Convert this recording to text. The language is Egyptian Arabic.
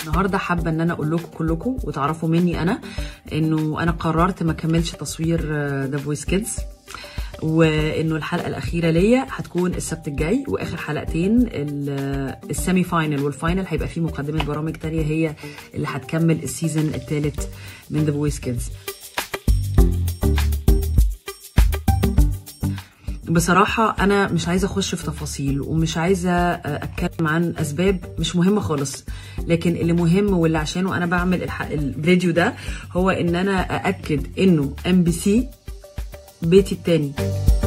النهارده حابه ان انا اقول لكم كلكم وتعرفوا مني انا انه انا قررت ما اكملش تصوير ذا فويس كيدز وانه الحلقه الاخيره ليا هتكون السبت الجاي واخر حلقتين ال- السيمي فاينل والفاينل هيبقى فيه مقدمه برامج تانية هي اللي هتكمل السيزون الثالث من ذا فويس كيدز بصراحة أنا مش عايزة أخش في تفاصيل ومش عايزة أتكلم عن أسباب مش مهمة خالص لكن اللي مهم واللي عشانه أنا بعمل الح- الفيديو ده هو إن أنا أأكد إنه ام بي سي بيتي التاني